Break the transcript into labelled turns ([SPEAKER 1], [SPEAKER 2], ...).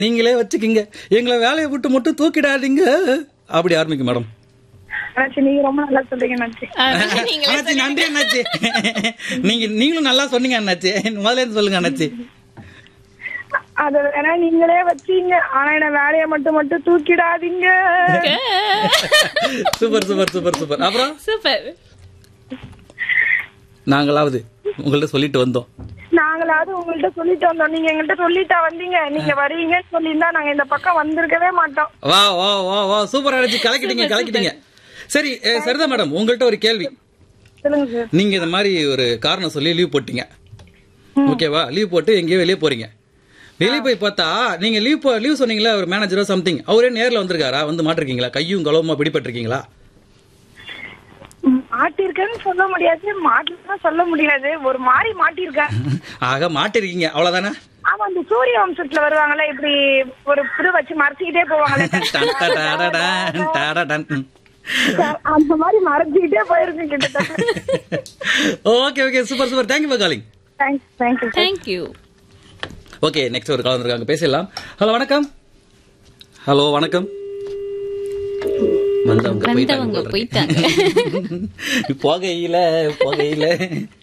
[SPEAKER 1] நீங்களே வச்சுக்கிங்க எங்களை வேலையை விட்டு மட்டும் தூக்கிடாதீங்க அப்படி ஆரம்பிக்கும் மேடம்
[SPEAKER 2] அண்ணாச்சி நீங்க ரொம்ப நல்லா சொல்றீங்க அண்ணாச்சி
[SPEAKER 3] அது நீங்களே
[SPEAKER 1] அண்ணாச்சி நன்றி அண்ணாச்சி நீங்க நீங்களும் நல்லா சொன்னீங்க அண்ணாச்சி முதல்ல இருந்து சொல்லுங்க அண்ணாச்சி
[SPEAKER 2] அது வேணா நீங்களே வச்சீங்க ஆனா என்ன வேலையை மட்டும் மட்டும் தூக்கிடாதீங்க
[SPEAKER 1] சூப்பர் சூப்பர் சூப்பர் சூப்பர் அப்புறம்
[SPEAKER 3] சூப்பர்
[SPEAKER 1] நாங்களாவது உங்கள்ட்ட சொல்லிட்டு வந்தோம்
[SPEAKER 2] நாங்களாவது உங்கள்ட்ட சொல்லிட்டு வந்தோம் நீங்க எங்கள்ட்ட சொல்லிட்டா வந்தீங்க நீங்க வருவீங்கன்னு சொல்லியிருந்தா நாங்க இந்த பக்கம் வந்திருக்கவே மாட்டோம்
[SPEAKER 1] வா வா வா வா சூப்பர் அழைச்சி கலக்கிட்டீங்க கலக்கிட்டீங்க சரி அஹ், சரிதா மேடம் உங்கள்ட்ட ஒரு கேள்வி
[SPEAKER 2] சொல்லுங்க சார்
[SPEAKER 1] நீங்க இந்த மாதிரி ஒரு காரணம் சொல்லி லீவ் போட்டீங்க ஓகேவா லீவ் போட்டு எங்கேயோ வெளியே போறீங்க வெளியே போய் பார்த்தா நீங்க லீவ் லீவ் சொன்னீங்களா ஒரு மேனேஜரோ சம்திங் அவரே நேர்ல வந்திருக்காரா வந்து மாட்டிருக்கீங்களா கையும் களவுமா பிடிபட்டிருக்கீங்களா
[SPEAKER 2] மாட்டிருக்கேன்னு சொல்ல முடியாது மாட்டிருக்கேன்னு சொல்ல முடியாது ஒரு மாதிரி மாட்டிருக்கேன்
[SPEAKER 1] ஆக மாட்டிருக்கீங்க அவ்வளவுதானே
[SPEAKER 2] ஆமா அந்த சூரிய வம்சத்துல வருவாங்கல்ல இப்படி ஒரு புது வச்சு மறைச்சிக்கிட்டே போவாங்கல்ல
[SPEAKER 1] டன் ட டடடன், டடடன்.
[SPEAKER 2] அந்த மாதிரி மறைச்சிக்கிட்டே போயிருக்கேன் கிட்டத்தட்ட
[SPEAKER 1] okay okay super super thank you for calling
[SPEAKER 2] thanks thank you
[SPEAKER 3] thank you
[SPEAKER 1] okay next ஒரு கால் வந்திருக்காங்க பேசிடலாம் ஹலோ வணக்கம் ஹலோ வணக்கம் வந்தவங்க
[SPEAKER 3] வந்தவங்க
[SPEAKER 1] போயிட்டாங்க போல இருக்கு.
[SPEAKER 3] போயிட்டாங்க
[SPEAKER 1] புகையில புகையில